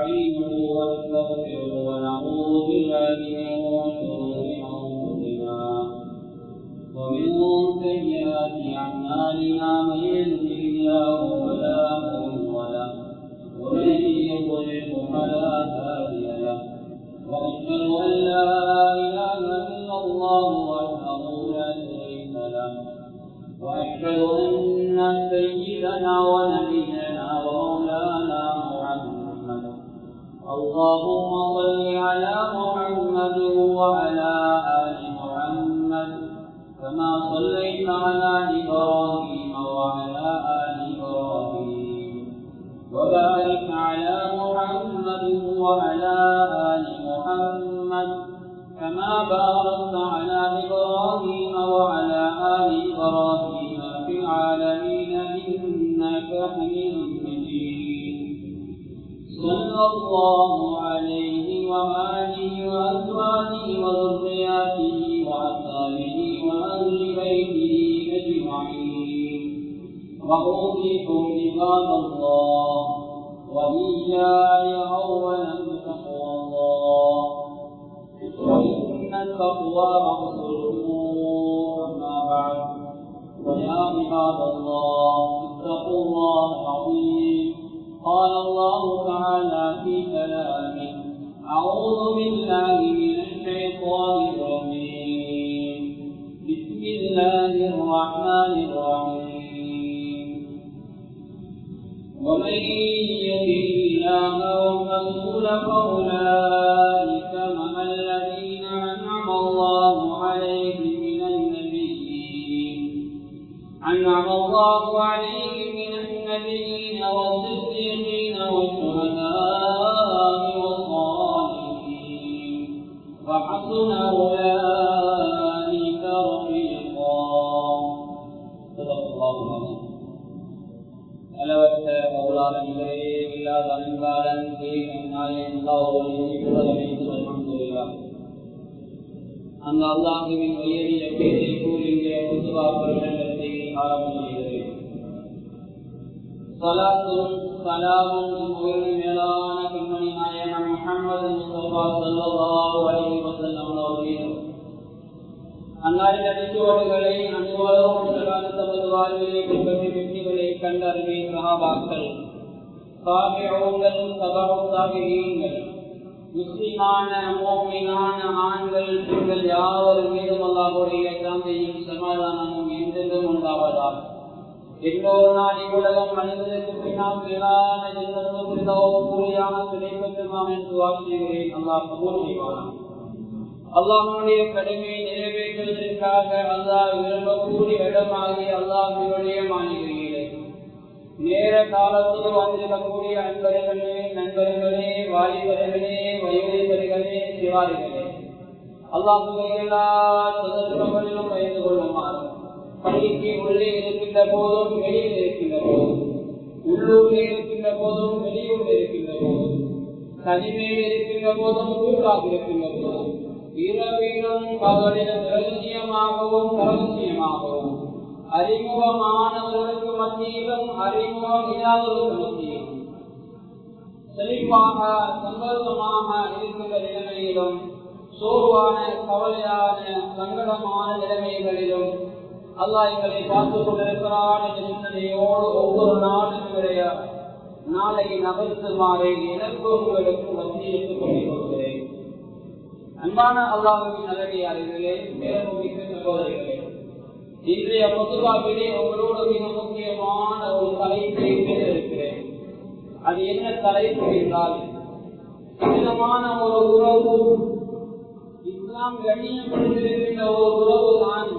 ونستعينه ونستغفره ونعوذ بالله من شرور انفسنا ومن سيئات اعمالنا من يهده الله فلا مضل له ومن يضلل فلا هادي له واشهد ان لا اله الا الله وحده لا شريك له واشهد ان سيدنا ونبينا ومولانا محمد اللهم صل على محمد وعلى ال محمد كما صليت على ابراهيم وعلى ال ابراهيم وبارك على محمد وعلى ال محمد كما باركت على ابراهيم وعلى ال ابراهيم في العالمين انك حميد مجيد صلى الله عليه وآله وأزواجه وذرياته وأصحابه وأهل بيته أجمعين وأوصيكم عباد الله وإياي أولا بتقوى الله وإن التقوى أصل الأمور أما بعد ويا عباد الله اتقوا الله العظيم قال الله تعالى في كلامه أعوذ بالله من الشيطان الرجيم بسم الله الرحمن الرحيم ومن يطع الله والرسول فأولئك مع الذين أنعم الله عليهم من النبيين أنعم الله عليهم من النبيين والصديقين والشهداء والصالحين وحسن أولئك رفيقا صدق الله العظيم அளவற்ற அவுளாளர்களே இல்லாத அன்பாளன் தேவன் நாயன் அந்த அல்லாஹுவின் உயரிய பேரை கூறுகின்ற புதுவா பிரகடனத்தை ஆரம்பம் செய்கிறேன் சலாத்தும் சலாமும் உயிர் மேலான கண்மணி நாயகன் முகமது முஸ்தபா சல்லாஹு அலைஹி வஸல்லம் அவர்கள் அன்னாரின் அடிச்சுவடுகளை அன்போடும் தமது வாழ்விலை பின்பற்றி வெற்றிகளை கண்டறிவே சகாபாக்கள் சாமியங்கள் சபகம் சாகிரியங்கள் முஸ்லிமான மோமினான ஆண்கள் பெண்கள் யாவரும் மீதும் அல்லாஹுடைய சாந்தியும் சமாதானமும் என்றென்றும் உண்டாவதாக எல்லோரு நாடி உலகம் மனிதனுக்கு பின்னால் மேலான ஜென்மத்தும் கூலியாக கிடைப்பெற்றுமாம் என்று வாசிக்கிறேன் அல்லாஹ் கபூர் செய்வானாம் அல்லாஹனுடைய கடமையை நிறைவேற்றுவதற்காக அல்லாஹ் விரும்பக்கூடிய இடமாகி அல்லாஹினுடைய மாளிகையிலே நேர காலத்தில் வந்திருக்கக்கூடிய அன்பர்களே நண்பர்களே வாலிபர்களே வயோதிபர்களே சிவாரிகளே அல்லாஹுவை எல்லா சந்தர்ப்பங்களிலும் பயந்து கொள்ளுமாறு பள்ளிக்கு உள்ளே இருக்கின்ற போதும் வெளியில் இருக்கின்ற போதும் உள்ளூரில் இருக்கின்ற போதும் வெளியூரில் இருக்கின்ற போதும் தனிமையில் இருக்கின்ற போதும் கூட்டாக இருக்கின்ற போதும் இரவிலும் பகலிலும் ரகசியமாகவும் ரகசியமாகவும் அறிமுகமானவர்களுக்கு மத்தியிலும் அறிமுகம் இல்லாதவர்களுக்கு மத்தியிலும் செழிப்பாக சந்தோஷமாக இருக்கின்ற நிலைமையிலும் சோர்வான கவலையான சங்கடமான நிலைமைகளிலும் அல்லாஹ் எங்களை பார்த்துக் கொண்டிருக்கிறான் என்ற சிந்தனையோடு ஒவ்வொரு நாளும் என்னுடைய நாளை நகர்த்துமாறு எனக்கு உங்களுக்கு வசியத்துக் கொண்டிருக்கிறேன் அன்பான அல்லாஹுவின் நல்லடியார்களே பேரமிக்க சகோதரிகளே இன்றைய பொதுவாகவே உங்களோட மிக முக்கியமான ஒரு தலைப்பை இருக்கிறேன் அது என்ன தலைப்பு என்றால் கடினமான ஒரு உறவு இஸ்லாம் கண்ணியப்படுத்திருக்கின்ற ஒரு உறவு தான்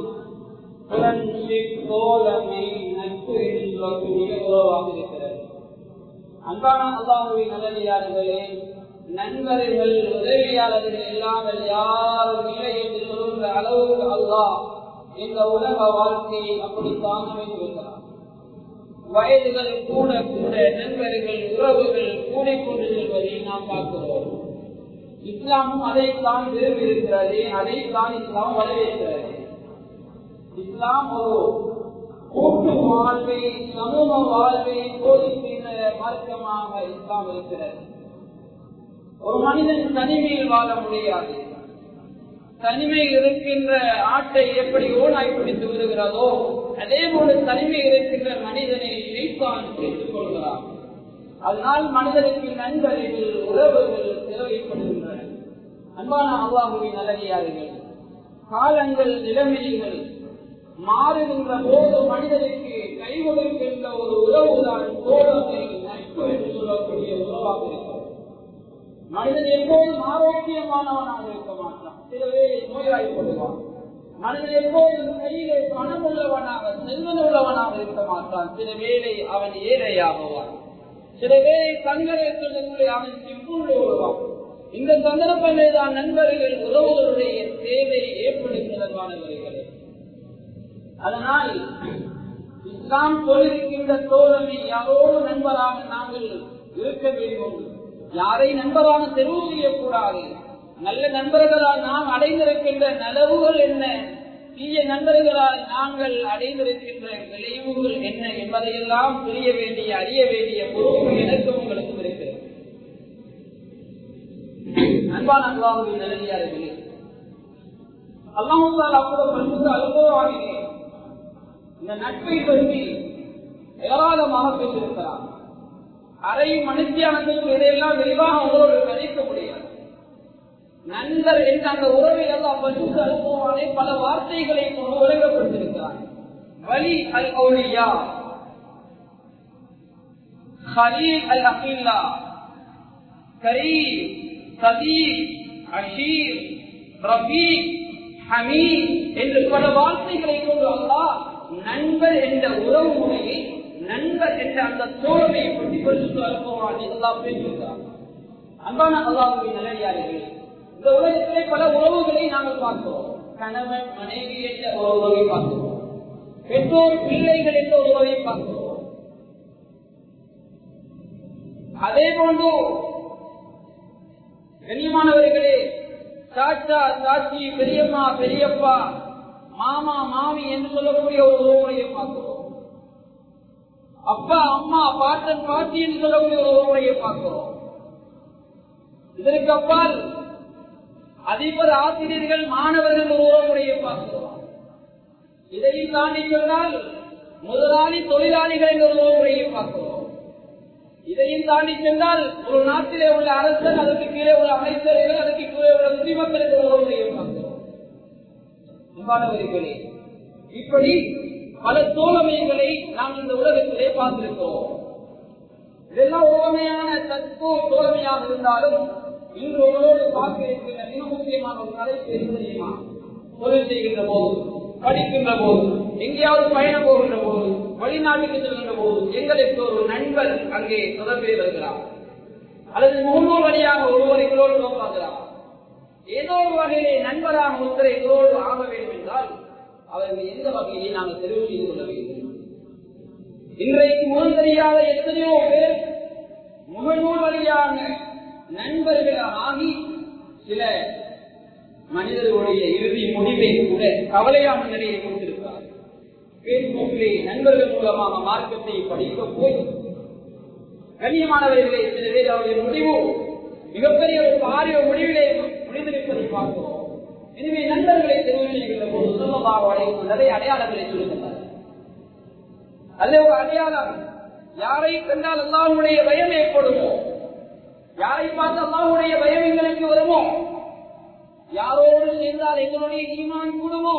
தோழமை நட்பு என்று சொல்லக்கூடிய உறவாக இருக்கிறது அன்பான அல்லாஹுவின் நல்லடியார்களே நண்பர்கள் உதவியாளர்கள் இல்லாமல் யாரும் இல்லை என்று சொல்கின்ற அளவுக்கு அல்லாஹ் இந்த உலக வாழ்க்கையை அப்படித்தான் அமைத்திருக்கிறார் வயதுகள் கூட கூட நண்பர்கள் உறவுகள் கூடிக்கொண்டு செல்வதை நாம் பார்க்கிறோம் இஸ்லாமும் அதைத்தான் விரும்பி இருக்கிறது அதைத்தான் இஸ்லாம் வரவேற்கிறது இஸ்லாம் ஒரு கூட்டு வாழ்வை சமூக வாழ்வை போதிக்கின்ற மார்க்கமாக இஸ்லாம் இருக்கிறது ஒரு மனிதன் தனிமையில் வாழ முடியாது தனிமையில் இருக்கின்ற ஆட்டை எப்படி ஓனாய் பிடித்து விடுகிறதோ அதே போல தனிமையில் இருக்கின்ற மனிதனை இணைப்பான் பிடித்துக் கொள்கிறான் அதனால் மனிதனுக்கு நண்பர்கள் உறவுகள் தேவைப்படுகின்றன அன்பான அல்லாஹுவின் நல்லடியார்கள் காலங்கள் நிலைமைகள் மாறுகின்ற போது மனிதனுக்கு கை கொடுக்கின்ற ஒரு உறவுதான் தோழமை நட்பு என்று சொல்லக்கூடிய உறவாக இருக்கிறது மனிதன் எப்போதும் ஆரோக்கியமானவனாக இருக்க மாட்டான் சில வேலை நோய்வாய்ப்படுவான் மனிதன் எப்போதும் கையிலே பணம் உள்ளவனாக செல்வன் உள்ளவனாக இருக்க மாட்டான் சில வேலை அவன் ஏழையாகுவான் சில வேலை தங்கரேற்றத்திலே அவன் சிப்புண்டு வருவான் இந்த சந்தர்ப்பமே தான் நண்பர்கள் உறவுகளுடைய தேவை ஏற்படுகிறதானவர்களே அதனால் இஸ்லாம் சொல்லிருக்கின்ற தோழமை யாரோடு நண்பராக நாங்கள் இருக்க வேண்டும் யாரை நண்பராக தெரிவு செய்யக்கூடாது நல்ல நண்பர்களால் நாம் அடைந்திருக்கின்ற நலவுகள் என்ன தீய நண்பர்களால் நாங்கள் அடைந்திருக்கின்ற விளைவுகள் என்ன என்பதையெல்லாம் புரிய வேண்டிய அறிய வேண்டிய பொறுப்பு எனக்கு உங்களுக்கு இருக்கிறது அன்பான அல்லாஹுவின் நிலையார்களே அல்லாஹால் அப்போது பண்புக்கு அனுபவமாகிறேன் இந்த நட்பை பற்றி ஏராளமாக பேசியிருக்கிறார் அரை மனுஷியானத்துக்கு இதையெல்லாம் விரிவாக உங்களோடு கணிக்க முடியாது நண்பர் என்ற அந்த உறவை எல்லாம் பண்புக்கு அனுபவமானே பல வார்த்தைகளை கொண்டு விளங்கப்படுத்திருக்கிறார் வலி அல் அவுலியா خليل الأخيلا كريم صديق عشير رفيق ஹமீத் என்று பல வார்த்தைகளை கொண்டு அல்லா நண்பர் என்ற உறவு முறையை நண்பர் என்ற அந்த தோழமையை பற்றி பரிசுத்து அனுபவம் எல்லாம் பேசுகிறார் அன்பான அல்லாஹுவின் நிலையாளிகள் இந்த உலகத்திலே பல உறவுகளை நாங்கள் பார்க்கிறோம் கணவன் மனைவி என்ற ஒரு உறவை பார்க்கிறோம் பெற்றோர் பிள்ளைகள் என்ற ஒரு உறவை பார்க்கிறோம் அதே போன்று கண்ணியமானவர்களே சாச்சா சாட்சி பெரியம்மா பெரியப்பா மாமா மாமி என்று சொல்லக்கூடிய ஒரு உறவுமுறையை பார்க்கிறோம் அப்பா அம்மா பாட்டன் பாட்டி என்று சொல்லக்கூடிய ஒரு உறவுமுறையை பார்க்கிறோம் இதற்கு அப்பால் அதிபர் ஆசிரியர்கள் மாணவர்கள் ஒரு உறவுமுறையை பார்க்கிறோம் இதையும் தாண்டி சொன்னால் முதலாளி தொழிலாளிகள் என்ற ஒரு உறவுமுறையை பார்க்கிறோம் இதையும் தாண்டி சென்றால் ஒரு நாட்டிலே உள்ள அரசன் அதற்கு கீழே உள்ள அமைச்சர்கள் அதற்கு கீழே உள்ள குடிமக்கள் என்ற உறவுமுறையை பார்க்கிறோம் அன்பானவர்களே இப்படி பல தோழமைகளை நாம் இந்த உலகத்திலே பார்த்திருக்கிறோம் இதெல்லாம் ஓமையான தத்துவ தோழமையாக இருந்தாலும் இன்று உங்களோடு பார்க்க இருக்கிற மிக முக்கியமான ஒரு தலைப்பு எது தெரியுமா தொழில் செய்கின்ற போது படிக்கின்ற போது எங்கேயாவது பயணம் போகின்ற போது வெளிநாட்டுக்கு செல்கின்ற போது எங்களுக்கு ஒரு நண்பர் அங்கே தொடர்பில் வருகிறார் அல்லது முகநூல் வழியாக ஒருவர் எங்களோடு நோக்காகிறார் ஏதோ ஒரு வகையிலே நண்பராக ஒருத்தரை எங்களோடு ஆக வேண்டும் என்றால் அவர்கள் எந்த வகையை நாங்கள் தெரிவு செய்து கொள்ள வேண்டும் இன்றைக்கு முகம் தெரியாத எத்தனையோ பேர் முகநூல் வழியாக நண்பர்களாக ஆகி சில மனிதர்களுடைய இறுதி முடிவை கூட கவலையான நிலையை கொடுத்திருக்கிறார் பேஸ்புக்கிலே நண்பர்கள் மூலமாக மார்க்கத்தை படிக்க போய் கண்ணியமானவர்களே சில பேர் அவருடைய முடிவு மிகப்பெரிய ஒரு பாரிய முடிவிலே முடிந்திருப்பதை பார்க்கிறோம் எனவே நண்பர்களை தெரிவு செய்கின்ற போது சொல்லமாக அடையும் நிறைய அடையாளங்களை சொல்லுகிறார் அல்ல ஒரு அடையாளம் யாரை கண்டால் அல்லாஹுடைய பயம் ஏற்படுமோ யாரை பார்த்து அல்லாஹுடைய பயம் எங்களுக்கு வருமோ யாரோடு சேர்ந்தால் எங்களுடைய ஈமான் கூடுமோ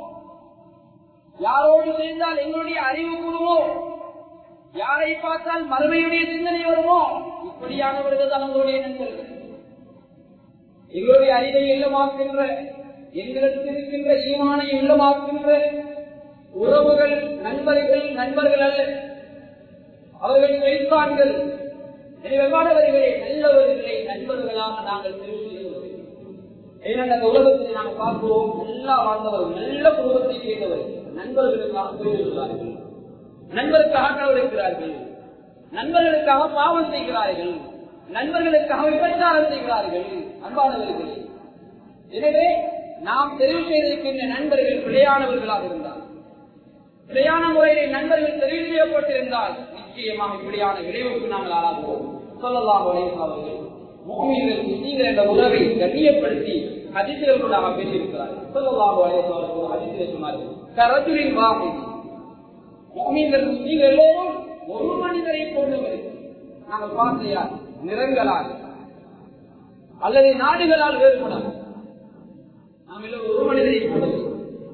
யாரோடு சேர்ந்தால் எங்களுடைய அறிவு கூடுமோ யாரை பார்த்தால் மறுமையுடைய சிந்தனை வருமோ இப்படியானவர்கள் தான் உங்களுடைய நண்பர்கள் எங்களுடைய அறிவை இல்லமாக்கின்ற எங்களுக்கு இருக்கின்ற ஈமானை இல்லமாக்கின்ற உறவுகள் நண்பர்கள் நண்பர்கள் அல்ல அவர்கள் வைப்பான்கள் வெவ்வாடவர்களே நல்லவர்களை நண்பர்களாக நாங்கள் தெரிவு செய்கிறோம் ஏனென்ற அந்த உலகத்தில் நாம் பார்க்கிறோம் நல்லா வாழ்ந்தவர்கள் நல்ல குடும்பத்தை சேர்ந்தவர்கள் நண்பர்களுக்காக போயிருக்கிறார்கள் நண்பருக்காக கவலைக்கிறார்கள் நண்பர்களுக்காக பாவம் செய்கிறார்கள் நண்பர்களுக்காக விபச்சாரம் செய்கிறார்கள் அன்பானவர்களே எனவே நாம் தெரிவு செய்திருக்கின்ற நண்பர்கள் பிழையானவர்களாக இருந்தால் பிழையான முறையிலே நண்பர்கள் தெரிவு செய்யப்பட்டிருந்தால் நிச்சயமாக இப்படியான விளைவுக்கு நாங்கள் ஆளாகுவோம் சொல்லலாம் அவர்கள் முகமீன்கள் முஸ்லீம்கள் என்ற உறவை கண்ணியப்படுத்தி அதிசயர்களாக பேசியிருக்கிறார் சொல்லலாக அதிசய சொன்னார்கள் கரத்துரின் வாகை முகமீன்கள் முஸ்லீம்கள் எல்லோரும் ஒரு மனிதரை போன்றவர் நாங்கள் பார்த்தையா நிறங்களால் அல்லது நாடுகளால் வேறுபடாது நாம் எல்லோரும் ஒரு மனிதரை போன்றவர்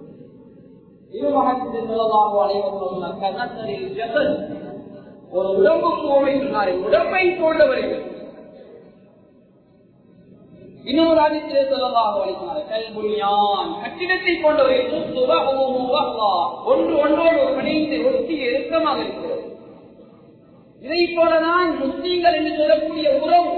ஒரு உடம்பு கோவை சொன்னார் உடம்பை போன்றவர்கள் இன்னொரு ஆதித்திலே சொல்லலாம் கல்புலியான் கட்டிடத்தை போன்றவர்கள் ஒன்று ஒன்றோடு பிணைந்து ஒட்டி இறுக்கமாக இருக்கிறது இதை போலதான் முஸ்லீம்கள் என்று சொல்லக்கூடிய உறவு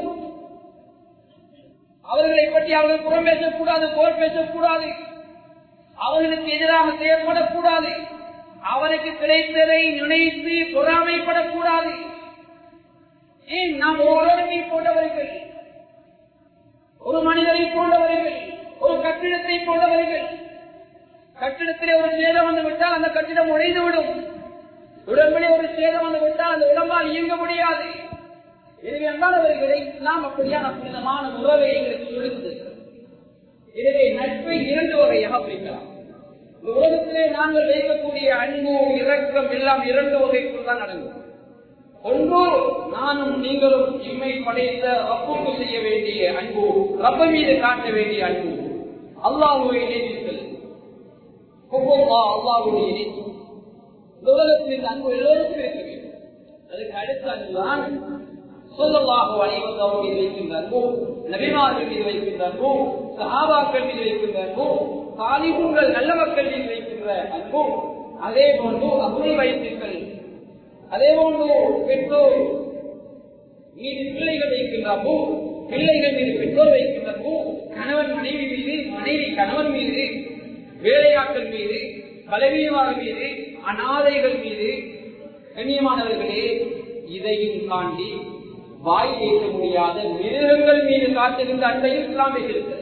அவர்களை பற்றி அவர்கள் புறம் பேசக்கூடாது போர் பேசக்கூடாது அவர்களுக்கு எதிராக செயல்படக்கூடாது அவருக்கு கிடைத்ததை நினைத்து பொறாமைப்படக்கூடாது ஏன் நாம் ஒவ்வொருவரை போன்றவர்கள் ஒரு மனிதரை போன்றவர்கள் ஒரு கட்டிடத்தை போன்றவர்கள் கட்டிடத்திலே ஒரு சேதம் வந்து விட்டால் அந்த கட்டிடம் உடைந்து விடும் உடம்பிலே ஒரு சேதம் வந்து விட்டால் அந்த உடம்பால் இயங்க முடியாது எனவே அன்பானவர்களை நாம் அப்படியான புனிதமான உறவை எங்களுக்கு சொல்லுகிறது எனவே நட்பை இரண்டு வகையாக பிரிக்கலாம் இந்த உலகத்திலே நாங்கள் வைக்கக்கூடிய அன்பு இரக்கம் எல்லாம் இரண்டு வகைக்குள் தான் அடங்கும் ஒன்று நானும் நீங்களும் இம்மை படைத்த ரப்புக்கு செய்ய வேண்டிய அன்பு ரப்ப மீது காட்ட வேண்டிய அன்பு அல்லாஹுவை நேசித்தல் அல்லாஹுடைய நேசி இந்த உலகத்தில் இந்த அன்பு எல்லோருக்கும் இருக்க வேண்டும் அதுக்கு அடுத்த அன்புதான் சொல்லலாக அனைவரும் அவர் மீது வைக்கின்ற அன்பு நபிமார்கள் மீது வைக்கின்ற அன்பு சஹாபாக்கள் மீது வைக்கின்ற அன்பு சாலிகுங்கள் நல்ல மக்கள் மீது வைக்கின்ற அன்பு அதே போன்று அபுரை வைத்தீர்கள் அதே போன்று பெற்றோர் மீது பிள்ளைகள் வைக்கின்ற அன்பு பிள்ளைகள் மீது பெற்றோர் வைக்கின்ற அன்பு கணவன் மனைவி மீது மனைவி கணவன் மீது வேலையாட்கள் மீது பலவீனமான மீது அநாதைகள் மீது கண்ணியமானவர்களே இதையும் தாண்டி வாய் கேட்க முடியாத மிருகங்கள் மீது காட்டுகின்ற அன்பையும் இஸ்லாம் வைத்திருக்கிறது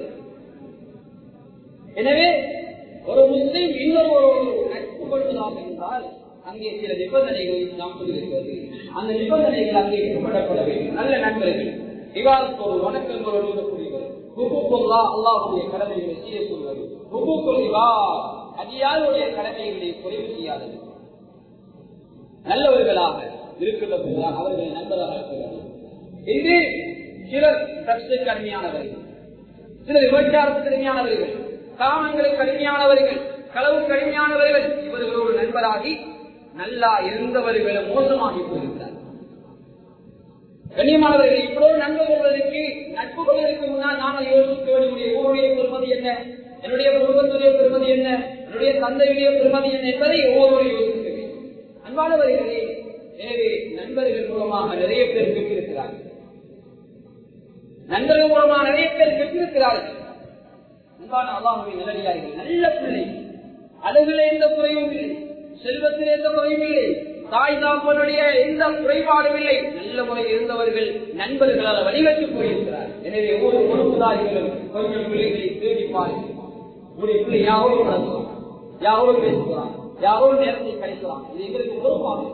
எனவே ஒரு முஸ்லீம் இன்னொரு நட்பு கொள்வதாக இருந்தால் அங்கே சில நிபந்தனைகள் நாம் சொல்லியிருக்கிறது அந்த நிபந்தனைகள் அங்கே ஏற்படப்பட வேண்டும் நல்ல நண்பர்கள் விவாதத்தோடு வணக்கங்களோடு இருக்கக்கூடியவர் ஹுபுக்குல்லா அல்லாஹுடைய கடமைகளை செய்ய சொல்வது ஹுபுக்குல் விவா அதிகாரியுடைய கடமைகளை குறைவு செய்யாதது நல்லவர்களாக இருக்கின்ற போதுதான் அவர்களை நண்பராக இருக்கிறார்கள் இது சிலர் ட்ரக்ஸுக்கு அருமையானவர்கள் சிலர் விபச்சாரத்துக்கு அருமையானவர்கள் காமங்களுக்கு அருமையானவர்கள் களவு கடுமையானவர்கள் இவர்களோடு நண்பராகி நல்லா இருந்தவர்களும் மோசமாகி போயிருக்கிறார் கண்ணியமானவர்கள் இவ்வளவு நண்பர் கொள்வதற்கு நட்பு கொள்வதற்கு முன்னால் நாங்கள் யோசிக்க வேண்டிய ஊருடைய பெருமதி என்ன என்னுடைய குடும்பத்துடைய பெருமதி என்ன என்னுடைய தந்தையுடைய பெருமதி என்ன என்பதை ஒவ்வொருவரும் யோசிக்க வேண்டும் அன்பானவர்களே எனவே நண்பர்கள் மூலமாக நிறைய பேர் பெற்றிருக்கிறார்கள் நண்பர்கள் மூலமாக நிறைய பேர் பெற்றிருக்கிறார்கள் அன்பான அல்லாஹுவை நல்லடியார்கள் நல்ல பிள்ளை அழகுல எந்த குறையும் இல்லை செல்வத்தில் எந்த குறையும் இல்லை தாய் தாப்பனுடைய எந்த குறைபாடும் இல்லை நல்ல முறையில் இருந்தவர்கள் நண்பர்களால் வழிகட்டு போயிருக்கிறார் எனவே ஒவ்வொரு பொறுப்புதாரிகளும் கொஞ்சம் பிள்ளைகளை தேடி பாருங்கள் உங்களுடைய பிள்ளை யாரோடு நடத்துவான் யாரோடு பேசுகிறான் யாரோடு நேரத்தை கழிக்கலாம் இது எங்களுக்கு பொறுப்பாகும்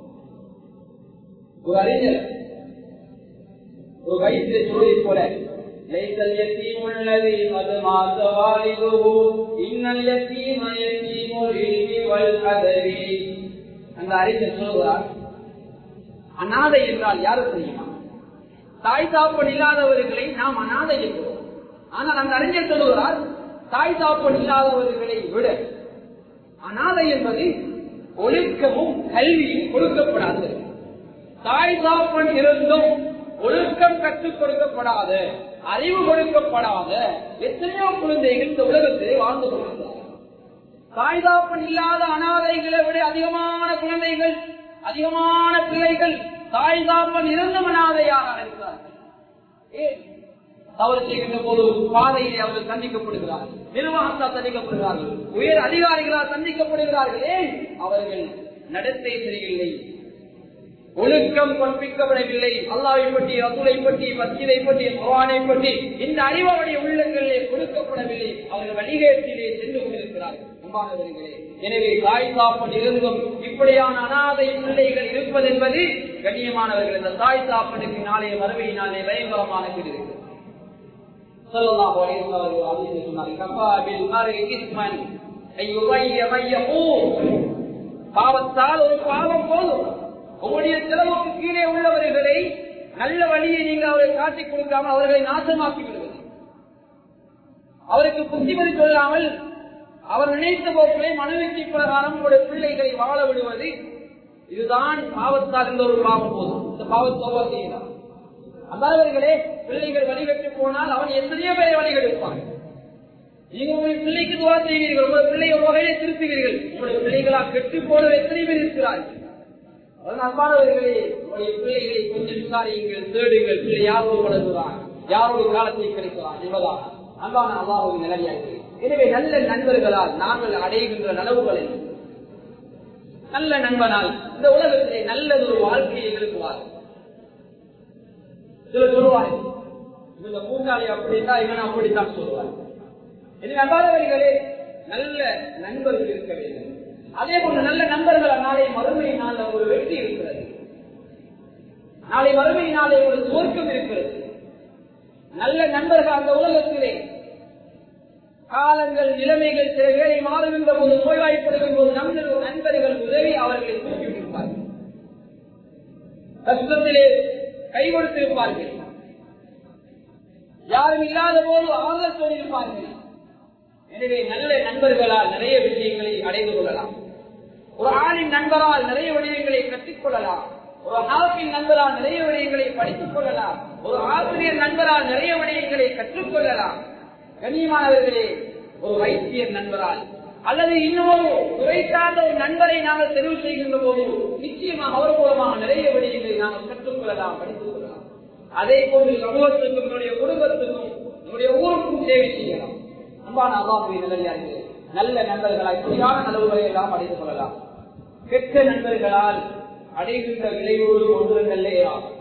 ஒரு அறிஞர் ஒரு வயிற்று சொல்லை போல ليس اليتيم الذي قد مات والده إن اليتيم يتيم العلم والأدب அந்த அறிஞர் சொல்கிறார் அநாதை என்றால் யாரு தெரியுமா தாய் தாப்பன் இல்லாதவர்களை நாம் அநாதை என்கிறோம் ஆனால் அந்த அறிஞர் சொல்லுகிறார் தாய் தாப்பன் இல்லாதவர்களை விட அநாதை என்பது ஒழுக்கமும் கல்வியும் கொடுக்கப்படாது தாய் தாப்பன் இருந்தும் ஒழுக்கம் கற்றுக் கொடுக்கப்படாத அறிவு கொடுக்கப்படாத எத்தனையோ குழந்தைகள் இந்த உலகத்திலே வாழ்ந்து கொண்டிருக்கிறார் தாய் தாப்பன் இல்லாத அனாதைகளை விட அதிகமான குழந்தைகள் அதிகமான பிள்ளைகள் தாய் தாப்பன் இருந்தும் அனாதையாக இருக்கிறார்கள் ஏன் தவறு செய்கின்ற போது பாதையிலே அவர்கள் சந்திக்கப்படுகிறார்கள் நிர்வாகத்தால் சந்திக்கப்படுகிறார்கள் உயர் அதிகாரிகளால் சந்திக்கப்படுகிறார்கள் ஏன் அவர்கள் நடத்தை சரியில்லை ஒழுக்கம் கற்பிக்கப்படவில்லை அல்லாவை பற்றி அசுலை பற்றி மத்தியை பற்றி குரானை பற்றி இந்த அறிவாவுடைய உள்ளங்களிலே கொடுக்கப்படவில்லை அவர்கள் வழிகேட்டிலே சென்று கொண்டிருக்கிறார்கள் அன்பானவர்களே எனவே தாய் காப்பன் இருந்தும் இப்படியான அனாதை பிள்ளைகள் இருப்பது என்பது கண்ணியமானவர்கள் இந்த தாய் சாப்பிடுக்கு நாளைய மறுமையினாலே பயங்கரமான கீடு இருக்கு சொல்லலாம் அவர்கள் சொன்னார் கபா பில் மறை இஸ்மன் பாவத்தால் ஒரு பாவம் போதும் உங்களுடைய செலவுக்கு கீழே உள்ளவர்களை நல்ல வழியை நீங்கள் அவரை காட்டிக் கொடுக்காமல் அவர்களை நாசமாக்கி விடுவது அவருக்கு புத்திமதி சொல்லாமல் அவர் நினைத்த போக்கிலே மனவெற்றி பிரகாரம் உங்களுடைய பிள்ளைகளை வாழ விடுவது இதுதான் பாவத்தால் இருந்த ஒரு பாவம் போதும் இந்த பாவத்தோவா செய்யலாம் அதாவர்களே பிள்ளைகள் வழிகட்டு போனால் அவன் எத்தனையோ பேரை வழிகெடுப்பான் நீங்க உங்கள் பிள்ளைக்கு துவா செய்வீர்கள் உங்கள் பிள்ளையை ஒரு வகையிலே திருத்துவீர்கள் உங்களுடைய பிள்ளைகளா கெட்டு போன எத்தனை பேர் இருக்கிறார்கள் அதன் அன்பானவர்களே உங்களுடைய பிள்ளைகளை கொஞ்சம் விசாரியுங்கள் தேடுங்கள் பிள்ளை யாரோடு வளர்கிறான் யாரோடு காலத்தை கிடைக்கிறான் என்பதான் அன்பான அல்லாஹுவின் நிலையாக எனவே நல்ல நண்பர்களால் நாங்கள் அடைகின்ற நலவுகள் என்ன? நல்ல நண்பனால் இந்த உலகத்திலே நல்லது ஒரு வாழ்க்கையை எங்களுக்குவார் சிலர் சொல்லுவார்கள் இந்த கூட்டாளி அப்படின்னா இவன் அப்படித்தான் சொல்லுவார் எனவே அன்பானவர்களே நல்ல நண்பர்கள் இருக்க வேண்டும் அதே போன்று நல்ல நண்பர்கள் நாளை மறுமை நாள் ஒரு வெற்றி இருக்கிறது நாளை மறுமை நாளை ஒரு சுவர்க்கம் இருக்கிறது நல்ல நண்பர்கள் அந்த உலகத்திலே காலங்கள் நிலைமைகள் சில வேலை மாறுகின்ற போது நோய்வாய்ப்படுகின்ற போது நம்ம நண்பர்கள் உதவி அவர்களை தூக்கிவிட்டிருப்பார்கள் கஷ்டத்திலே கை கொடுத்திருப்பார்கள் யாரும் இல்லாத போது ஆதரவு சொல்லியிருப்பார்கள் எனவே நல்ல நண்பர்களால் நிறைய விஷயங்களை அடைந்து கொள்ளலாம் ஒரு ஆணின் நண்பரால் நிறைய விடயங்களை கற்றுக் கொள்ளலாம் ஒரு ஆப்பின் நண்பரால் நிறைய விடயங்களை படித்துக் கொள்ளலாம் ஒரு ஆசிரியர் நண்பரால் நிறைய விடயங்களை கற்றுக்கொள்ளலாம் கண்ணியமானவர்களே ஒரு வைத்தியர் நண்பரால் அல்லது இன்னொரு துறை சார்ந்த ஒரு நண்பரை நாங்கள் தெரிவு செய்கின்ற போது நிச்சயமாக அவர் மூலமாக நிறைய விடயங்களை நாங்கள் கற்றுக்கொள்ளலாம் படித்துக் கொள்ளலாம் அதே போன்று சமூகத்துக்கும் நம்முடைய குடும்பத்துக்கும் நம்முடைய ஊருக்கும் சேவை செய்யலாம் அன்பான அல்லாஹுவை நல்லே நல்ல நண்பர்களால் சரியான நலவுகளை எல்லாம் அடைந்து கொள்ளலாம் கெட்ட நண்பர்களால் அடைகின்ற விளைவோடு ஒன்றுங்களே ஆகும்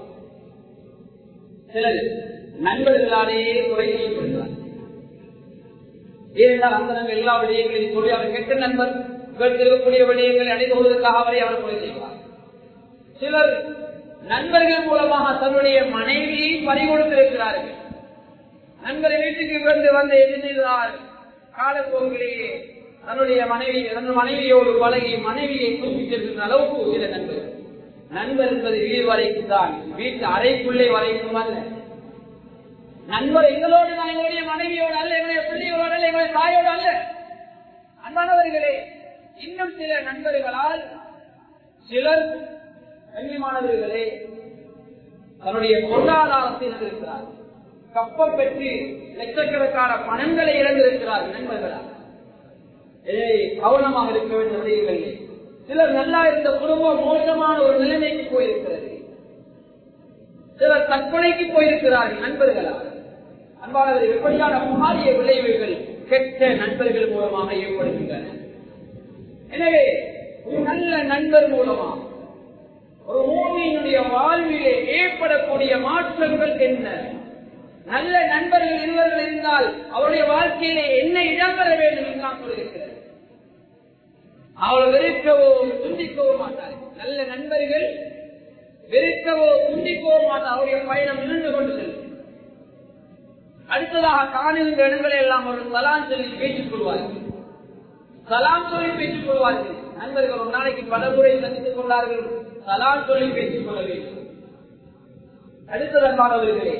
சிலர் நண்பர்களாலேயே குறை செய்யப்படுகிறார் ஏனென்றால் அந்த நம்ம எல்லா விடயங்களையும் சொல்லி அவர் கெட்ட நண்பர் இருக்கக்கூடிய விடயங்களை அடைந்து கொள்வதற்காக அவரை அவர் கொலை செய்வார் சிலர் நண்பர்கள் மூலமாக தன்னுடைய மனைவியை பறிகொடுத்திருக்கிறார்கள் நண்பரை வீட்டுக்கு வந்து வந்து என்ன செய்தார் காலப்போக்கிலேயே தன்னுடைய மனைவி தன் மனைவியோடு பழகி மனைவியை குறிப்பிட்டிருக்கிற அளவுக்கு சில நண்பர்கள் நண்பர் என்பது வீடு வரைக்கும் தான் வீட்டு அறைக்குள்ளே வரைக்கும் அல்ல நண்பர் எங்களோடு நான் எங்களுடைய மனைவியோடு அல்ல எங்களுடைய பிள்ளைகளோடு அல்ல எங்களுடைய தாயோடு அல்ல அன்பானவர்களே இன்னும் சில நண்பர்களால் சிலர் கண்ணியமானவர்களே தன்னுடைய பொருளாதாரத்தை இழந்திருக்கிறார் கப்பம் பெற்று லட்சக்கணக்கான பணங்களை இழந்திருக்கிறார் நண்பர்களால் எனவே கவனமாக இருக்க வேண்டிய விடயங்களில் சிலர் நல்லா இருந்த குடும்பம் மோசமான ஒரு நிலைமைக்கு போயிருக்கிறது சிலர் தற்கொலைக்கு போயிருக்கிறார்கள் நண்பர்களால் அன்பானவர்கள் எப்படியான பாரிய விளைவுகள் கெட்ட நண்பர்கள் மூலமாக ஏற்படுகின்றன எனவே ஒரு நல்ல நண்பர் மூலமாக ஒரு மூமியினுடைய வாழ்விலே ஏற்படக்கூடிய மாற்றங்கள் என்ன நல்ல நண்பர்கள் இருவர்கள் இருந்தால் அவருடைய வாழ்க்கையிலே என்ன இடம் பெற வேண்டும் என்று நான் சொல்லியிருக்கிறேன் அவளை வெறுக்கவோ துண்டிக்கவோ மாட்டார்கள் நல்ல நண்பர்கள் வெறுக்கவோ துண்டிக்கவோ மாட்டார் அவருடைய பயணம் நின்று கொண்டு செல்லும் அடுத்ததாக காணுகின்ற இடங்களை எல்லாம் ஒரு சலான் சொல்லி பேசிக் கொள்வார்கள் சலாம் சொல்லி பேசிக் கொள்வார்கள் நண்பர்கள் ஒரு நாளைக்கு பல முறை சந்தித்துக் கொண்டார்கள் சலாம் சொல்லி பேசிக் கொள்ள வேண்டும் அடுத்ததற்கானவர்களே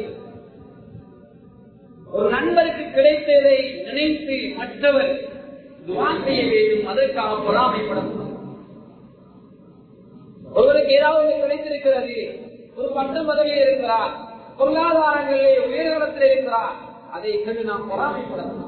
ஒரு நண்பருக்கு கிடைத்ததை நினைத்து மற்றவர் துவா செய்ய வேண்டும் அதற்காக பொறாமைப்படக்கூடாது ஒருவருக்கு ஏதாவது கிடைத்திருக்கிறது ஒரு பட்ட பதவியில் இருக்கிறார் பொருளாதாரங்களிலே உயர்தளத்தில் இருக்கிறார் அதை கண்டு நாம் பொறாமைப்படலாம்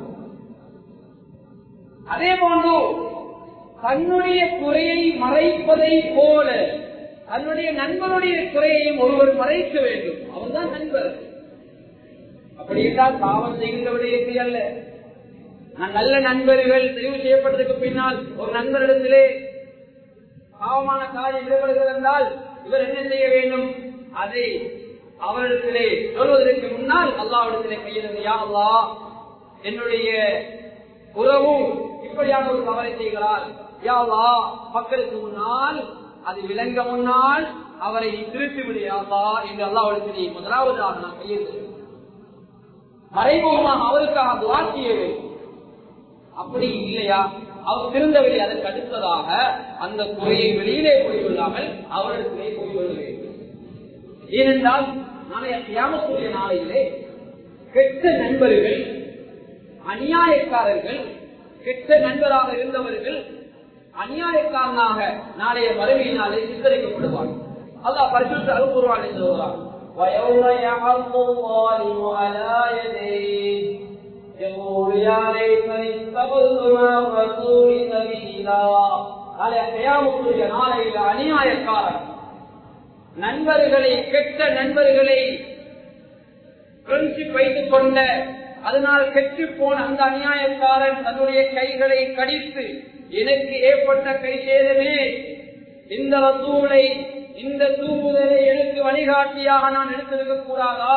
அதே போன்று தன்னுடைய குறையை மறைப்பதை போல தன்னுடைய நண்பனுடைய குறையையும் ஒருவர் மறைக்க வேண்டும் அவர்தான் நண்பர் அப்படி என்றால் பாவம் செய்கின்ற விடயத்தை அல்ல நான் நல்ல நண்பர்கள் தெரிவு செய்யப்பட்டதுக்கு பின்னால் ஒரு நண்பரிடத்திலே பாவமான காரியம் ஈடுபடுகிறது என்றால் இவர் என்ன செய்ய வேண்டும் அதை அவரிடத்திலே சொல்வதற்கு முன்னால் அல்லாவிடத்திலே கையிலிருந்து யா அல்லா என்னுடைய உறவு இப்படியான ஒரு தவறை செய்கிறார் யா அல்லா மக்களுக்கு முன்னால் அது விளங்க முன்னால் அவரை திருத்தி விடியாதா என்று அல்லாவிடத்திலே முதலாவதாக நான் கையெழுத்து மறைமுகமாக அவருக்காக துவா செய்ய வேண்டும் அப்படி இல்லையா அவர் திருந்தவில்லை அதற்கு அடுத்ததாக அந்த குறையை வெளியிலே போய் கொள்ளாமல் அவரிடத்திலே போய் கொள்ள வேண்டும் ஏனென்றால் நாளைய தியாகக்கூடிய நாளையிலே கெட்ட நண்பர்கள் அநியாயக்காரர்கள் கெட்ட நண்பராக இருந்தவர்கள் அநியாயக்காரனாக நாளைய மறுமையினாலே சித்தரிக்கப்படுவார் அல்லாஹ் பரிசுத்த அழுப்புருவான் சொல்கிறார் ويوم يعض الظالم على يديه يقول يا ليتني اتخذت مع الرسول سبيلا நாளைய தியாகக்கூடிய நாளையில அநியாயக்காரன் நண்பர்களை கெட்ட நண்பர்களை ஃப்ரெண்ட்ஷிப் வைத்துக் கொண்ட அதனால் கெட்டு போன அந்த அநியாயக்காரன் தன்னுடைய கைகளை கடித்து எனக்கு ஏற்பட்ட கை சேதமே இந்த ரசூலை இந்த தூங்குதலை எனக்கு வழிகாட்டியாக நான் எடுத்திருக்க கூடாதா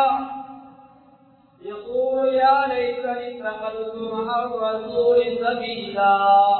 يقول يا ليتني اتخذت مع الرسول سبيلا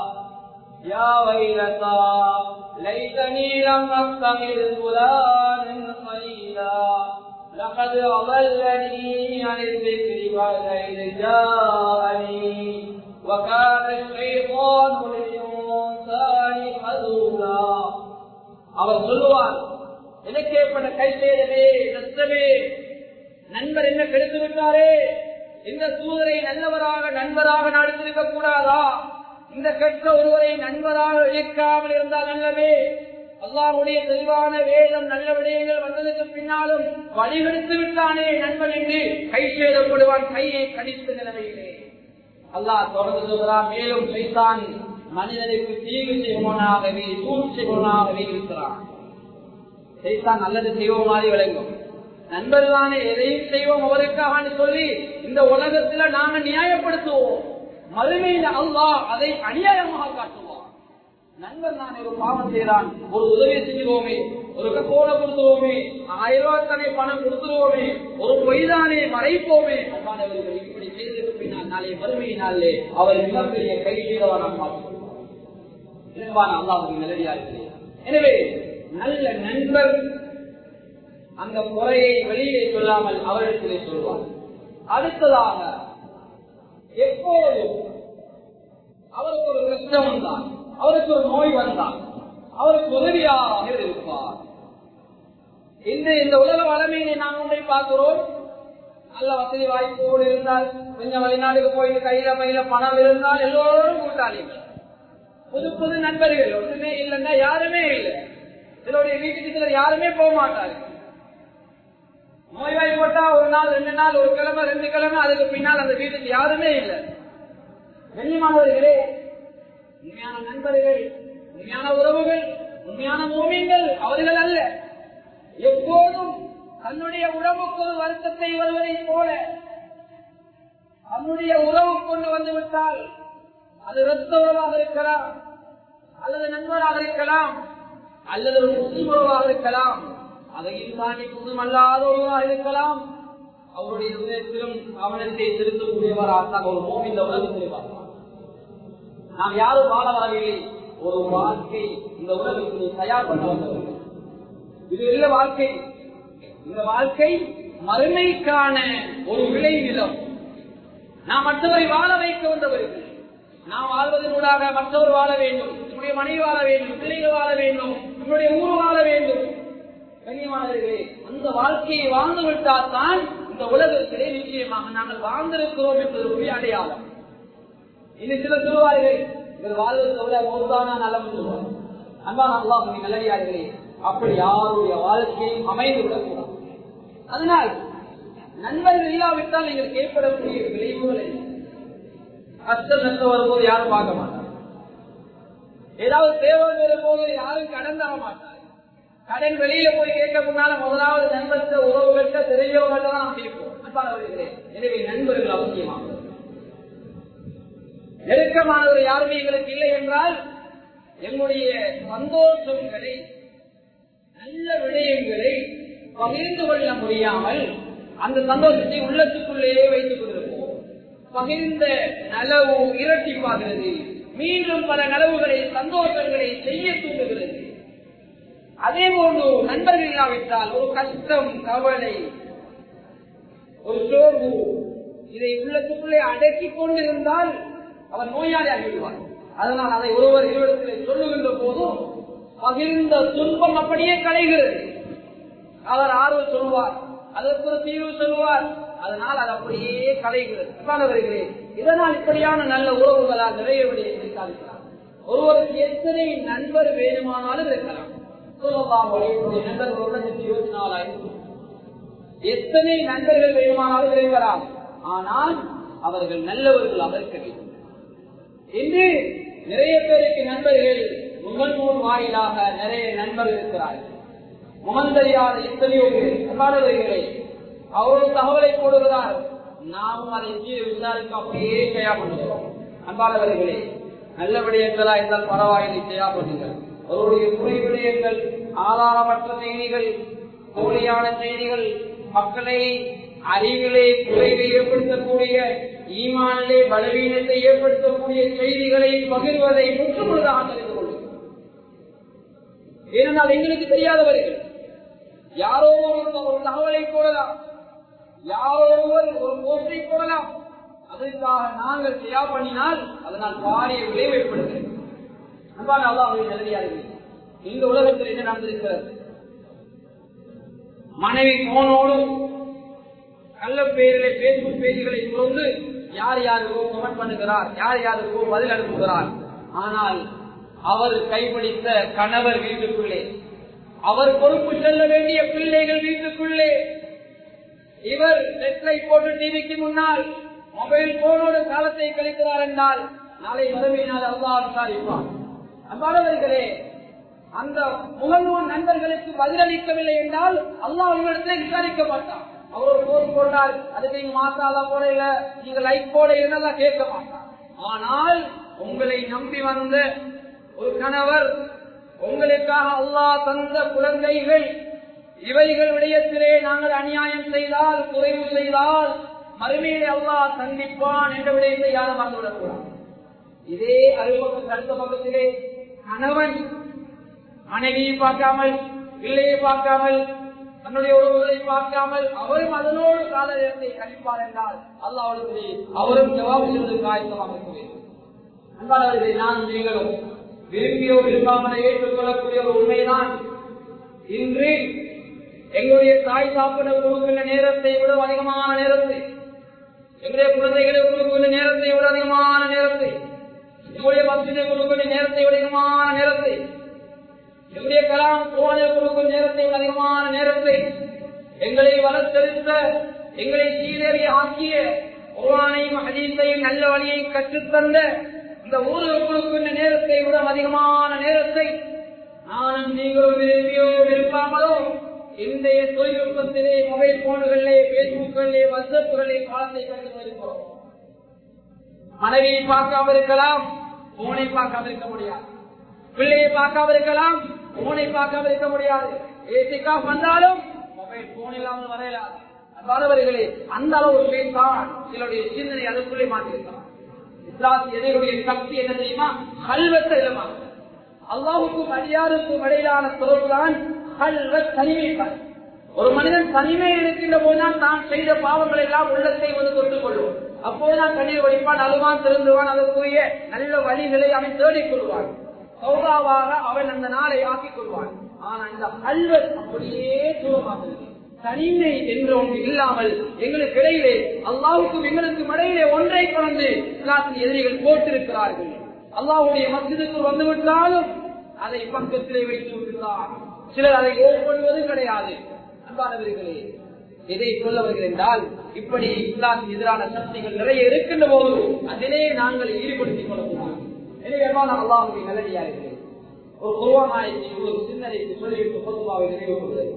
يا ويلتى ليتني لم اتخذ فلانا خليلا لقد أضلني عن الذكر بعد إذ جاءني وكان الشيطان للإنسان خذولا அவர் சொல்லுவார் எனக்கு ஏற்பட்ட கை சேதமே நஷ்டமே நண்பர் என்ன கெடுத்து விட்டாரே இந்த தூதரை நல்லவராக நண்பராக நடத்திருக்க கூடாதா இந்த கெட்ட ஒருவரை நண்பராக இயக்காமல் இருந்தால் நல்லவே அல்லாஹுடைய தெளிவான வேதம் நல்ல விடயங்கள் வந்ததுக்கு பின்னாலும் வழிகெடுத்து விட்டானே நண்பன் என்று கை சேதப்படுவான் கையை கடித்த நிலைமையிலே அல்லாஹ் தொடர்ந்து சொல்கிறான் மேலும் சைத்தான் மனிதனுக்கு தீங்கு செய்வனாகவே தூர் செய்வனாகவே இருக்கிறான் சைத்தான் நல்லது செய்வோம் மாதிரி விளங்கும் நண்பர்களான எதையும் செய்வோம் அவருக்காக சொல்லி இந்த உலகத்துல நாங்க நியாயப்படுத்துவோம் மறுமையில் அல்லாஹ் அதை அநியாயமாக காட்டுவான் நண்பர் நான் ஒரு பாவம் செய்யறான் ஒரு உதவி செஞ்சுவோமே ஒரு கப்போட கொடுத்துருவோமே ஆயிரம் ரூபாய் தானே பணம் கொடுத்துருவோமே ஒரு பொய்தானே மறைப்போமே அன்பானவர்கள் இப்படி செய்ததுக்கு பின்னால் நாளை மறுமையினாலே அவர் மிகப்பெரிய கை செய்தவா நாம் பார்த்துக்கொள்வோம் அல்லாஹுக்கு நிலடியா இருக்கிறேன் எனவே நல்ல நண்பர் அந்த குறையை வெளியே சொல்லாமல் அவரிடத்திலே சொல்வார் அடுத்ததாக எப்போது அவருக்கு ஒரு கஷ்டம் வந்தான் அவருக்கு ஒரு நோய் வந்தான் அவருக்கு உதவியாக இருப்பார் இந்த இந்த உலக வளமையினை நாம் ஒன்றை பார்க்கிறோம் நல்ல வசதி வாய்ப்போடு இருந்தால் கொஞ்சம் வெளிநாட்டுக்கு போயிட்டு கையில பையில பணம் இருந்தால் எல்லோரும் கூட்டாளிகள் புது புது நண்பர்கள் ஒன்றுமே இல்லைன்னா யாருமே இல்லை சிலருடைய வீட்டுக்கு சிலர் யாருமே போக மாட்டார்கள் நோய்வாய் போட்டா ஒரு நாள் ரெண்டு நாள் ஒரு கிழமை ரெண்டு கிழமை அதுக்கு பின்னால் அந்த வீட்டுக்கு யாருமே இல்லை கண்ணியமானவர்களே உண்மையான நண்பர்கள் உண்மையான உறவுகள் உண்மையான மூமியங்கள் அவர்கள் அல்ல எப்போதும் தன்னுடைய உறவுக்கு ஒரு வருத்தத்தை வருவதை போல தன்னுடைய உறவு கொண்டு வந்து விட்டால் அது ரத்த உறவாக இருக்கலாம் அல்லது நண்பராக இருக்கலாம் அல்லது ஒரு முஸ்லிம் உறவாக இருக்கலாம் அதையும் தாண்டி முஸ்லிம் அல்லாத ஒருவராக இருக்கலாம் அவருடைய இதயத்திலும் கவனத்தை செலுத்தக்கூடியவராக ஒரு மோம் இந்த உலகத்தில் பார்க்கலாம் நாம் யாரும் வாழ வரவில்லை ஒரு வாழ்க்கை இந்த உலகத்தில் தயார் பண்ண வந்தவர்கள் இது இல்ல வாழ்க்கை இந்த வாழ்க்கை மறுமைக்கான ஒரு விளைநிலம் நாம் மற்றவரை வாழ வைக்க வந்தவர்கள் நாம் வாழ்வதனூடாக மற்றவர் வாழ வேண்டும் நம்முடைய மனைவி வாழ வேண்டும் பிள்ளைகள் வாழ வேண்டும் நம்முடைய ஊர் வாழ வேண்டும் கண்ணியமானவர்களே அந்த வாழ்க்கையை வாழ்ந்து விட்டால் தான் இந்த உலகத்திலே நிச்சயமாக நாங்கள் வாழ்ந்திருக்கிறோம் என்பது ஒரு அடையாளம் இனி சில சொல்வார்கள் இவர் வாழ்வதை விட மோதான நலம் சொல்வார் அன்பான அல்லாஹ் நல்லடியார்களே அப்படி யாருடைய வாழ்க்கையும் அமைந்து விடக்கூடாது அதனால் நண்பர்கள் இல்லாவிட்டால் நீங்கள் ஏற்படக்கூடிய விளைவுகளை கஷ்டம் நஷ்டம் வரும்போது யாரும் பார்க்க மாட்டாங்க ஏதாவது தேவை வரும்போது யாரும் கடன் தர மாட்டாங்க கடன் வெளியில போய் கேட்க முன்னால முதலாவது நண்பர்கிட்ட உறவுகள்கிட்ட தெரிஞ்சவங்கள்ட்ட தான் நாம் கேட்போம் அன்பானவர்களே எனவே நண்பர்கள் அவசியமாக நெருக்கமானவர் யாருமே எங்களுக்கு இல்லை என்றால் எங்களுடைய சந்தோஷங்களை நல்ல விடயங்களை பகிர்ந்து கொள்ள முடியாமல் அந்த சந்தோஷத்தை உள்ளத்துக்குள்ளேயே வைத்துக் கொண்டிருப்போம் பகிர்ந்த நலவு இரட்டிப்பாகிறது மீண்டும் பல நலவுகளை சந்தோஷங்களை செய்ய தூண்டுகிறது அதே போன்று நண்பர்கள் இல்லாவிட்டால் ஒரு கஷ்டம் கவலை ஒரு சோர்வு இதை உள்ளத்துக்குள்ளே அடக்கிக் கொண்டிருந்தால் அவர் நோயாளி ஆகிவிடுவார் அதனால் அதை ஒருவர் இருவரிடத்தில் சொல்லுகின்ற போதும் பகிர்ந்த துன்பம் அப்படியே கலைகிறது அவர் ஆர்வம் சொல்வார் அதற்கு ஒரு தீர்வு சொல்வார் அதனால் அது அப்படியே கலைகிறது வருகிறே இதனால் இப்படியான நல்ல உறவுகளால் நிறைய விடயங்களை சாதிக்கலாம் ஒருவருக்கு எத்தனை நண்பர் வேணுமானாலும் இருக்கலாம் சொல்லலாம் நண்பர்கள் ஒரு லட்சத்தி இருபத்தி நாலாயிரம் எத்தனை நண்பர்கள் வேணுமானாலும் இருக்கலாம் ஆனால் அவர்கள் நல்லவர்களாக இருக்க வேண்டும் இன்று நிறைய பேருக்கு நண்பர்கள் முகநூல் வாயிலாக நிறைய நண்பர்கள் இருக்கிறார்கள் முகம் தெரியாத எத்தனையோ பேர் அவரோட தகவலை போடுகிறார் நாமும் அதை விசாரிக்க அப்படியே செய்யா பண்ணுகிறோம் அன்பானவர்களே நல்ல விடயங்களா இருந்தால் பரவாயில்லை செய்யா பண்ணுங்கள் அவருடைய குறை விடயங்கள் ஆதாரமற்ற செய்திகள் போலியான செய்திகள் மக்களை அறிவிலே குறைவை ஏற்படுத்தக்கூடிய ஈமானிலே பலவீனத்தை ஏற்படுத்தக்கூடிய செய்திகளை பகிர்வதை முற்றுமுழுதாக தெரிந்து கொள்ளுங்கள் ஏனென்றால் எங்களுக்கு தெரியாதவர்கள் யாரோ ஒருவர் ஒரு தகவலை போடலாம் யாரோ ஒருவர் ஒரு போஸ்டை போடலாம் அதற்காக நாங்கள் செய்யா பண்ணினால் அதனால் பாரிய விளைவு ஏற்படுகிறது அன்பான அல்லாஹ் நிலையார்கள் இந்த உலகத்தில் என்ன நடந்திருக்கிறது மனைவி போனோடு நல்ல பேரிலே பேஸ்புக் பேஜ்களை தொடர்ந்து யார் யாருக்கோ கமெண்ட் பண்ணுகிறார் யார் யாருக்கோ பதில் அனுப்புகிறார் ஆனால் அவர் கைப்பிடித்த கணவர் வீட்டுக்குள்ளே அவர் பொறுப்பு செல்ல வேண்டிய பிள்ளைகள் வீட்டுக்குள்ளே இவர் நெட்லை போட்டு டிவிக்கு முன்னால் மொபைல் போனோடு காலத்தை கழிக்கிறார் என்றால் நாளை மறுமையினால் அல்லா விசாரிப்பார் அன்பானவர்களே அந்த முகநூல் நண்பர்களுக்கு பதிலளிக்கவில்லை என்றால் அல்லாஹ் உங்களிடத்தை விசாரிக்க மாட்டான் அவர் ஒரு போஸ்ட் போட்டால் அதுக்கு நீங்க மாத்தாதான் போட இல்ல நீங்க லைக் போட என்னெல்லாம் கேட்க மாட்டார் ஆனால் உங்களை நம்பி வந்த ஒரு கணவர் உங்களுக்காக அல்லாஹ் தந்த குழந்தைகள் இவைகள் விடயத்திலே நாங்கள் அநியாயம் செய்தால் குறைவு செய்தால் மறுமையிலே அல்லாஹ் சந்திப்பான் என்ற விடயத்தை யாரும் மறந்துவிடக்கூடாது இதே அறுபத்து அடுத்த பக்கத்திலே கணவன் மனைவியை பார்க்காமல் பிள்ளையை பார்க்காமல் தன்னுடைய உறவுகளை பார்க்காமல் அவரும் அதனோடு கால நேரத்தை கழிப்பார் என்றால் அல்லாவுடைய அவரும் ஜவாபு சென்று காயத்தமாக இருக்க வேண்டும் அன்பானவர்களை நான் நீங்களும் விரும்பியோ விரும்பாமலே ஏற்றுக்கொள்ளக்கூடிய ஒரு உண்மைதான் இன்று எங்களுடைய தாய் சாப்பிட கொடுக்கின்ற நேரத்தை விட அதிகமான நேரத்தை எங்களுடைய குழந்தைகளுக்கு கொடுக்கின்ற நேரத்தை விட அதிகமான நேரத்தை எங்களுடைய மசிதை கொடுக்கின்ற நேரத்தை விட அதிகமான நேரத்தை எங்களுடைய கலாம் போன கொடுக்கும் நேரத்தை விட அதிகமான நேரத்தை எங்களை வளர்த்தெடுத்த எங்களை சீரறி ஆக்கிய குரானையும் ஹதீஸையும் நல்ல வழியை கற்றுத்தந்த இந்த ஊருக்கு கொடுக்கின்ற நேரத்தை விட அதிகமான நேரத்தை நானும் நீங்களும் விரும்பியோ விரும்பாமலோ இன்றைய தொழில்நுட்பத்திலே மொபைல் போன்களிலே பேஸ்புக்களிலே வாட்ஸ்அப்புகளிலே காலத்தை கண்டு இருக்கிறோம் மனைவியை பார்க்காம இருக்கலாம் போனை பார்க்காம இருக்க முடியாது பிள்ளையை பார்க்காம இருக்கலாம் போனை பார்க்காம இருக்க முடியாது ஏசிக்கா வந்தாலும் மொபைல் போன் இல்லாமல் வரையலாது அன்பானவர்களே அந்த அளவு பேசான் சிலருடைய சிந்தனை அதுக்குள்ளே மாற்றிருக்கிறார் இஸ்லாத்து எதையுடைய சக்தி என்ன தெரியுமா கல்வத்தை இடமாக அல்லாவுக்கும் அடியாருக்கும் இடையிலான தொடர்புதான் கல்வ தனிமைப்பார் ஒரு மனிதன் தனிமையில் இருக்கின்ற போதுதான் தான் செய்த பாவங்கள் எல்லாம் உள்ளத்தை வந்து தொட்டுக் கொள்வோம் அப்போதுதான் கண்ணீர் வடிப்பான் அழுவான் திருந்துவான் அதற்குரிய நல்ல வழிகளை அவன் தேடிக் கொள்வான் சௌதாவாக அவன் அந்த நாளை ஆக்கிக் கொள்வான் ஆனா இந்த கல்வத் அப்படியே தூரமாகிறது தனிமை என்ற ஒன்று இல்லாமல் எங்களுக்கு இடையிலே அல்லாவுக்கும் எங்களுக்கும் இடையிலே ஒன்றை கலந்து இஸ்லாத்தின் எதிரிகள் போட்டிருக்கிறார்கள் அல்லாவுடைய மசிதுக்கு வந்து விட்டாலும் அதை பக்கத்திலே வைத்து விட்டுள்ளார் சிலர் அதை ஏற்படுவது கிடையாது அன்பானவர்களே எதை சொல்ல வருகிறேன் என்றால் இப்படி இஸ்லாத்தின் எதிரான சக்திகள் நிறைய இருக்கின்ற போது அதிலே நாங்கள் ஈடுபடுத்திக் கொள்ளக்கூடாது எனவே நான் அல்லாவுடைய நல்லடியா இருக்கிறேன் ஒரு குருவானாயத்தை ஒரு சிந்தனைக்கு சொல்லிவிட்டு பொதுவாக நிறைவு கொள்வது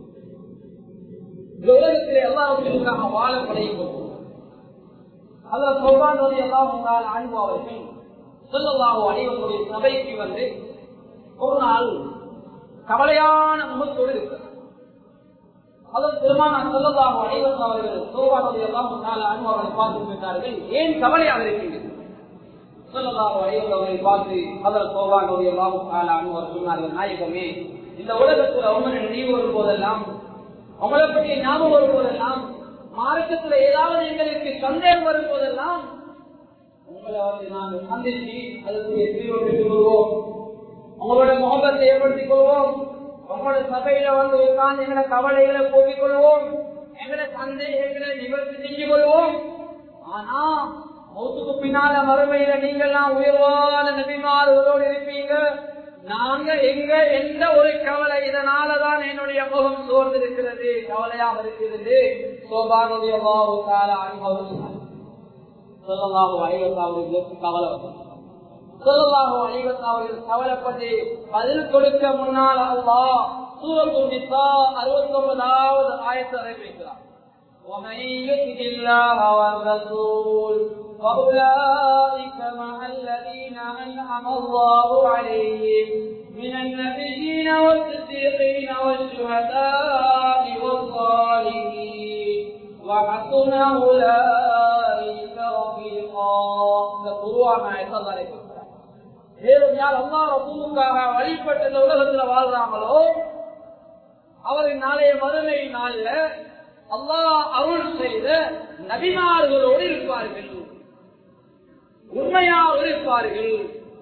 இந்த உலகத்திலே அல்லாவுக்காக வாழ படையும் அதில் சொல்வான் எல்லாம் உங்களால் ஆழ்வார்கள் சொல்லலாவோ அனைவருடைய சபைக்கு வந்து ஒரு நாள் கவலையான முகத்தோடு இருக்கிறார் அதன் பெருமான சொல்லலாவோ அனைவரும் அவர்கள் சோவானதை எல்லாம் நாள் அனுபவங்களை பார்த்து விட்டார்கள் ஏன் கவலையாக இருக்கின்றது சொல்லலாவோ அனைவரும் அவரை பார்த்து அதில் சோவானதை எல்லாம் நாள் அனுபவர் சொன்னார்கள் நாயகமே இந்த உலகத்துல உங்க நினைவு வரும் போதெல்லாம் உங்களை பற்றிய ஞாபகம் வரும் போதெல்லாம் மார்க்கத்துல ஏதாவது எங்களுக்கு சந்தேகம் வரும் போதெல்லாம் உங்களை வந்து நாங்கள் சந்திச்சு அதுக்குரிய தீர்வு பெற்றுக் கொள்வோம் உங்களோட முகபத்தை ஏற்படுத்திக் கொள்வோம் உங்களோட சபையில வந்து உட்கார்ந்து எங்களை கவலைகளை போக்கிக் கொள்வோம் எங்களை சந்தேகங்களை நிவர்த்தி செஞ்சு கொள்வோம் ஆனா மௌத்துக்கு பின்னால மறுமையில நீங்கள்லாம் உயர்வான நபிமார்களோடு இருப்பீங்க நாங்க எங்க எந்த ஒரு கவலை இதனாலதான் என்னுடைய முகம் சோர்ந்திருக்கிறது கவலையாக இருக்கிறது சோபானுடைய அனுபவம் சொல்லலாக ஐவத்தாவர்களுக்கு கவலை வந்தது சொல்லலாக ஐவத்தாவர்கள் கவலைப்பட்டு பதில் கொடுக்க முன்னால் அல்லா சூரத்து நிசா அறுபத்தி ஒன்பதாவது ஆயத்தை அறிவிக்கிறார் ومن يطع الله والرسول فأولئك مع الذين أنعم الله عليهم من النبيين والصديقين والشهداء والصالحين وحسن أولئك رفيقا القرآن ما يصدر மேலும் யார் அல்லா ரசூலுக்காக வழிபட்ட இந்த உலகத்துல வாழ்றாங்களோ அவரின் நாளைய மறுமை நாள்ல அல்லாஹ் அருள் செய்த நபிமார்களோடு இருப்பார்கள் உண்மையாக இருப்பார்கள்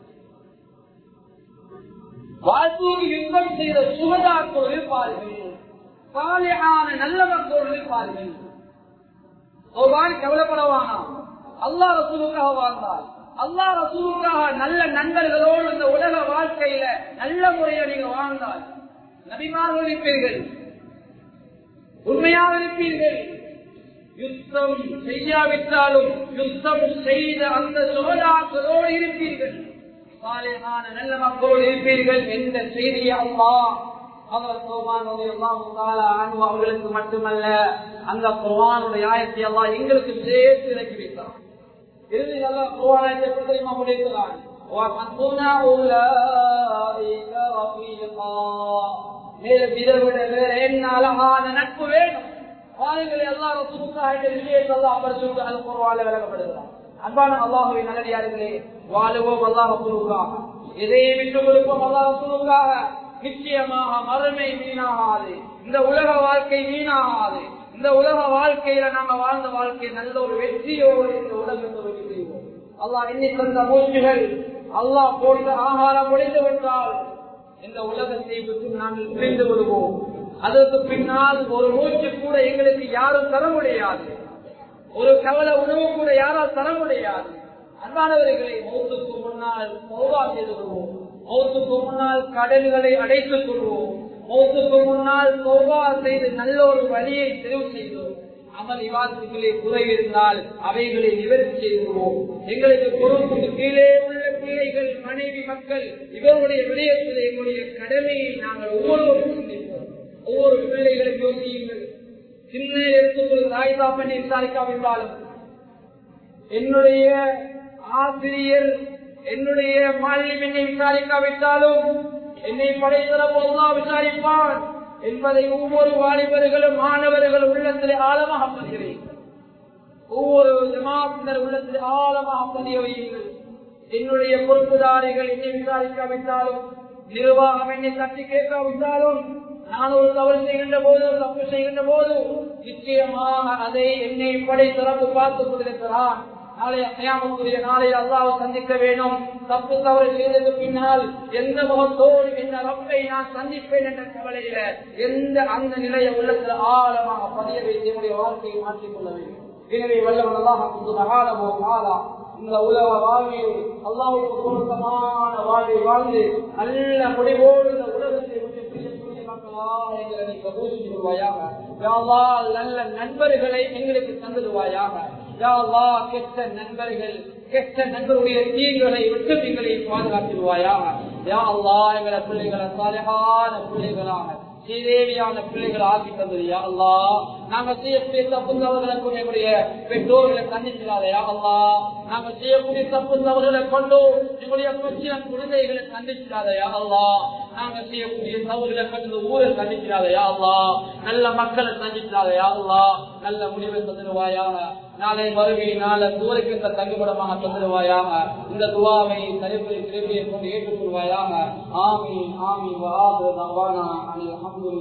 வாழ்த்தூர் யுத்தம் செய்த சுகதாக்கள் இருப்பார்கள் சாலையான நல்ல மக்கள் இருப்பார்கள் ஒருவாறு கவலைப்படவானா அல்லா ரசூலுக்காக வாழ்ந்தார் அல்லா ரசூலுக்காக நல்ல நண்பர்களோடு இந்த உலக வாழ்க்கையில நல்ல முறையை நீங்க வாழ்ந்தால் நபிமார்கள் இருப்பீர்கள் உண்மையாக இருப்பீர்கள் யுத்தம் செய்யாவிட்டாலும் யுத்தம் செய்த அந்த சுகதாக்களோடு இருப்பீர்கள் சாலையான நல்ல மக்களோடு இருப்பீர்கள் என்ற செய்தியை அம்மா அவர் அவர்களுக்கு மட்டுமல்ல அந்த குர்வானுடைய ஆயத்தை எல்லாம் எங்களுக்கு சேர்த்து இறக்கி வைத்தார் இறுதியில் எல்லாம் குர்வானத்தை எப்படி தெரியுமா முடிக்கிறான் மேலும் இதை விட வேற என்ன அழகான நட்பு வேணும் பாருங்கள் எல்லாரும் சுருக்காக விஷயத்தெல்லாம் அவர் சொல்லிட்டு அது குர்வான விலகப்படுகிறார் அன்பான அல்லாஹுவின் நல்லடியார்களே வாழுவோம் அல்லாஹ் சுருக்காக எதையை விட்டு கொடுப்போம் அல்லாஹ் சுருக்காக நிச்சயமாக மறுமை வீணாகாது இந்த உலக வாழ்க்கை வீணாகாது இந்த உலக வாழ்க்கையில நாங்க வாழ்ந்த வாழ்க்கை நல்ல ஒரு வெற்றியோடு இந்த உலகத்தை செய்வோம் அல்லாஹ் எண்ணி தந்த மூச்சுகள் அல்லாஹ் போட்ட ஆகாரம் முடிந்து விட்டால் இந்த உலகத்தை விட்டு நாங்கள் பிரிந்து விடுவோம் அதற்கு பின்னால் ஒரு மூச்சு கூட எங்களுக்கு யாரும் தர முடியாது ஒரு கவலை உணவு கூட யாரால் தர முடியாது அன்பானவர்களை மௌத்துக்கு முன்னால் சௌபா செய்து கொள்வோம் மௌத்துக்கு முன்னால் கடல்களை அடைத்துக் கொள்வோம் மௌத்துக்கு முன்னால் சௌபா செய்து நல்ல ஒரு வழியை தெரிவு செய்தோம் அமல் விவாதத்துகளே குறை இருந்தால் அவைகளை நிவர்த்தி செய்துவோம் எங்களுக்கு பொறுப்புக்கு கீழே உள்ள பிள்ளைகள் மனைவி மக்கள் இவருடைய விடயத்தில் எங்களுடைய கடமையை நாங்கள் ஒவ்வொருவரும் சிந்திப்போம் ஒவ்வொரு பிள்ளைகளுக்கு யோசியுங்கள் சின்ன எடுத்துக்கொள் தாய் தாப்பனை விசாரிக்காவிட்டாலும் என்னுடைய ஆசிரியர் என்னுடைய மாநிலம் என்னை விசாரிக்காவிட்டாலும் என்னை படைத்தல போதுதான் விசாரிப்பான் என்பதை ஒவ்வொரு வாலிபர்களும் மாணவர்கள் உள்ளத்தில் ஆழமாக பதிகிறேன் ஒவ்வொரு ஜமாத்தினர் உள்ளத்தில் ஆழமாக பதிய வையுங்கள் என்னுடைய பொறுப்புதாரிகள் என்னை விசாரிக்காவிட்டாலும் நிர்வாகம் என்னை தட்டி கேட்காவிட்டாலும் நான் ஒரு தவறு செய்கின்ற போது ஒரு தப்பு செய்கின்ற போது நிச்சயமாக அதை என்னை படை திறந்து பார்த்துக் கொண்டிருக்கிறான் நாளைய கயாமத்துடைய நாளை அல்லாவை சந்திக்க வேண்டும் தப்பு தவறு செய்ததுக்கு பின்னால் எந்த முகத்தோடு எந்த ரப்பை நான் சந்திப்பேன் என்ற கவலையில எந்த அந்த நிலையை உள்ளத்தில் ஆழமாக பதிய வைத்து என்னுடைய வாழ்க்கையை மாற்றிக்கொள்ள வேண்டும் எனவே வல்லவனதாக மகானமோ காலா இந்த உலக வாழ்வில் அல்லாவுக்கு பொருத்தமான வாழ்வை வாழ்ந்து நல்ல முடிவோடு இந்த உலகத்தை விட்டு பிரியக்கூடிய மக்களா எங்களை நீ கபூல் செய்வாயாக நல்ல நண்பர்களை எங்களுக்கு தந்துடுவாயாக யாவா கெட்ட நண்பர்கள் கெட்ட நண்பருடைய தீங்குகளை விட்டு எங்களை பாதுகாத்துருவாயாக யா அல்லா எங்களை பிள்ளைகளை சாலையான பிள்ளைகளாக சீதேவியான பிள்ளைகள் ஆக்கி தந்தது யா அல்லா நாங்க செய்யக்கூடிய தப்பு தவறுகளுக்கும் எங்களுடைய பெற்றோர்களை கண்டிக்கிறாரையா அல்லா நாங்க செய்யக்கூடிய தப்பு தவறுகளை கொண்டு எங்களுடைய பிரச்சனை குழந்தைகளை கண்டிக்கிறாரையா அல்லா நாங்க செய்யக்கூடிய தவறுகளை கண்டு ஊரை கண்டிக்கிறாரையா அல்லா நல்ல மக்களை கண்டிக்கிறாரையா அல்லா நல்ல முடிவை தந்துடுவாயாக நாளை மறுமை நாளை தூரைக்கு இந்த தங்குபடமாக தந்துடுவாயாக இந்த துவாவை சரிப்பை திருப்பியை கொண்டு ஏற்றுக்கொள்வாயாக ஆமீன் ஆமீன் வா ஆஹிரு தஅவானா அனில் ஹம்துலில்லாஹி